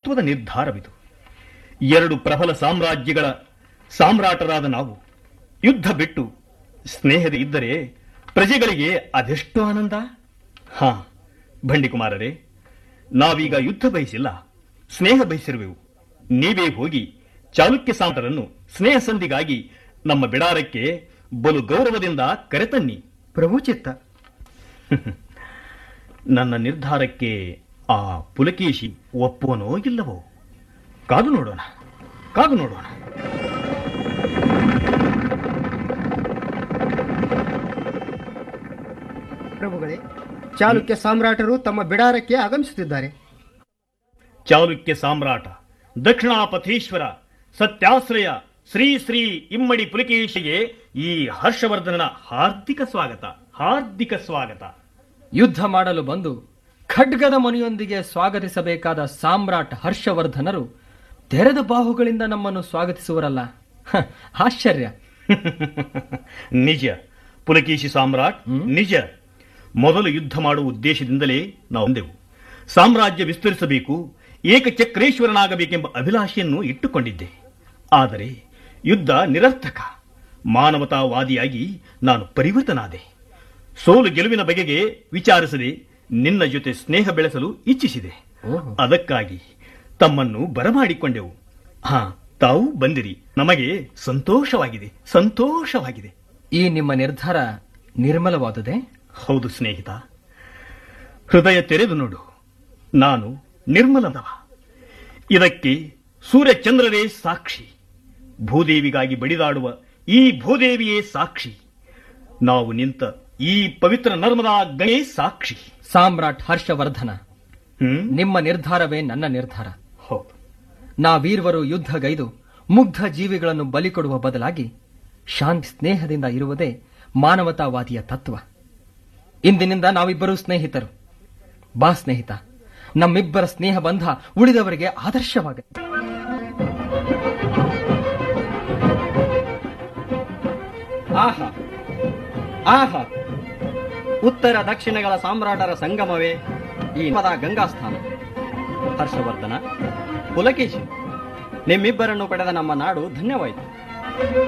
ಮಹತ್ವದ ನಿರ್ಧಾರವಿದು ಎರಡು ಪ್ರಬಲ ಸಾಮ್ರಾಜ್ಯಗಳ ಸಾಮ್ರಾಟರಾದ ನಾವು ಯುದ್ಧ ಬಿಟ್ಟು ಸ್ನೇಹದ ಇದ್ದರೆ ಪ್ರಜೆಗಳಿಗೆ ಅದೆಷ್ಟು ಆನಂದ ಹಾ ಬಂಡಿಕುಮಾರರೇ ನಾವೀಗ ಯುದ್ಧ ಬಯಸಿಲ್ಲ ಸ್ನೇಹ ಬಯಸಿರುವೆವು ನೀವೇ ಹೋಗಿ ಚಾಲುಕ್ಯ ಸಾಮರನ್ನು ಸ್ನೇಹ ಸಂಧಿಗಾಗಿ ನಮ್ಮ ಬಿಡಾರಕ್ಕೆ ಬಲು ಗೌರವದಿಂದ ಕರೆತನ್ನಿ ಪ್ರಭುಚಿತ್ತ ನನ್ನ ನಿರ್ಧಾರಕ್ಕೆ ಆ ಪುಲಕೇಶಿ ಒಪ್ಪುವನೋ ಇಲ್ಲವೋ ಕಾದು ನೋಡೋಣ ಕಾದು ನೋಡೋಣ ಪ್ರಭುಗಳೇ ಚಾಲುಕ್ಯ ಸಾಮ್ರಾಟರು ತಮ್ಮ ಬಿಡಾರಕ್ಕೆ ಆಗಮಿಸುತ್ತಿದ್ದಾರೆ ಚಾಲುಕ್ಯ ಸಾಮ್ರಾಟ ದಕ್ಷಿಣಾಪಥೀಶ್ವರ ಸತ್ಯಾಶ್ರಯ ಶ್ರೀ ಶ್ರೀ ಇಮ್ಮಡಿ ಪುಲಕೇಶಿಗೆ ಈ ಹರ್ಷವರ್ಧನನ ಹಾರ್ದಿಕ ಸ್ವಾಗತ ಹಾರ್ದಿಕ ಸ್ವಾಗತ ಯುದ್ಧ ಮಾಡಲು ಬಂದು ಖಡ್ಗದ ಮನೆಯೊಂದಿಗೆ ಸ್ವಾಗತಿಸಬೇಕಾದ ಸಾಮ್ರಾಟ್ ಹರ್ಷವರ್ಧನರು ತೆರೆದ ಬಾಹುಗಳಿಂದ ನಮ್ಮನ್ನು ಸ್ವಾಗತಿಸುವರಲ್ಲ ಹ, ಆಶ್ಚರ್ಯ ನಿಜ ಪುಲಕೇಶಿ ಸಾಮ್ರಾಟ್ ನಿಜ ಮೊದಲು ಯುದ್ಧ ಮಾಡುವ ಉದ್ದೇಶದಿಂದಲೇ ನಾವು ಬಂದೆವು ಸಾಮ್ರಾಜ್ಯ ವಿಸ್ತರಿಸಬೇಕು ಏಕಚಕ್ರೇಶ್ವರನಾಗಬೇಕೆಂಬ ಅಭಿಲಾಷೆಯನ್ನು ಇಟ್ಟುಕೊಂಡಿದ್ದೆ ಆದರೆ ಯುದ್ಧ ನಿರರ್ಥಕ ಮಾನವತಾವಾದಿಯಾಗಿ ನಾನು ಪರಿವರ್ತನಾದೆ ಸೋಲು ಗೆಲುವಿನ ಬಗೆಗೆ ವಿಚಾರಿಸದೆ ನಿನ್ನ ಜೊತೆ ಸ್ನೇಹ ಬೆಳೆಸಲು ಇಚ್ಛಿಸಿದೆ ಓಹೋ. ಅದಕ್ಕಾಗಿ ತಮ್ಮನ್ನು ಬರಮಾಡಿಕೊಂಡೆವು ಹಾ ತಾವು ಬಂದಿರಿ ನಮಗೆ ಸಂತೋಷವಾಗಿದೆ ಸಂತೋಷವಾಗಿದೆ ಈ ನಿಮ್ಮ ನಿರ್ಧಾರ ನಿರ್ಮಲವಾದುದೇ ಹೌದು ಸ್ನೇಹಿತ ಹೃದಯ ತೆರೆದು ನೋಡು ನಾನು ನಿರ್ಮಲದವ ಇದಕ್ಕೆ ಸೂರ್ಯಚಂದ್ರರೇ ಸಾಕ್ಷಿ ಭೂದೇವಿಗಾಗಿ ಬಡಿದಾಡುವ ಈ ಭೂದೇವಿಯೇ ಸಾಕ್ಷಿ ನಾವು ನಿಂತ ಈ ಪವಿತ್ರ ನರ್ಮದಾ ಗಣೇ ಸಾಕ್ಷಿ ಸಾಮ್ರಾಟ್ ಹರ್ಷವರ್ಧನ ಹ್ಮ್ ನಿಮ್ಮ ನಿರ್ಧಾರವೇ ನನ್ನ ನಿರ್ಧಾರ ಹೌದು ನಾವೀರ್ವರು ಯುದ್ಧಗೈದು ಮುಗ್ಧ ಜೀವಿಗಳನ್ನು ಬಲಿ ಕೊಡುವ ಬದಲಾಗಿ ಶಾಂತಿ ಸ್ನೇಹದಿಂದ ಇರುವುದೇ ಮಾನವತಾವಾದಿಯ ತತ್ವ ಇಂದಿನಿಂದ ನಾವಿಬ್ಬರೂ ಸ್ನೇಹಿತರು ಬಾ ಸ್ನೇಹಿತ ನಮ್ಮಿಬ್ಬರ ಸ್ನೇಹ ಬಂಧ ಉಳಿದವರಿಗೆ ಆದರ್ಶವಾಗುತ್ತೆ ಆಹಾ ಆಹಾ ಉತ್ತರ ದಕ್ಷಿಣಗಳ ಸಾಮ್ರಾಟರ ಸಂಗಮವೇ ಈ ಪದ ಗಂಗಾಸ್ಥಾನ ಹರ್ಷವರ್ಧನ ಪುಲಕೇಶಿ ನಿಮ್ಮಿಬ್ಬರನ್ನು ಪಡೆದ ನಮ್ಮ ನಾಡು ಧನ್ಯವಾಯಿತು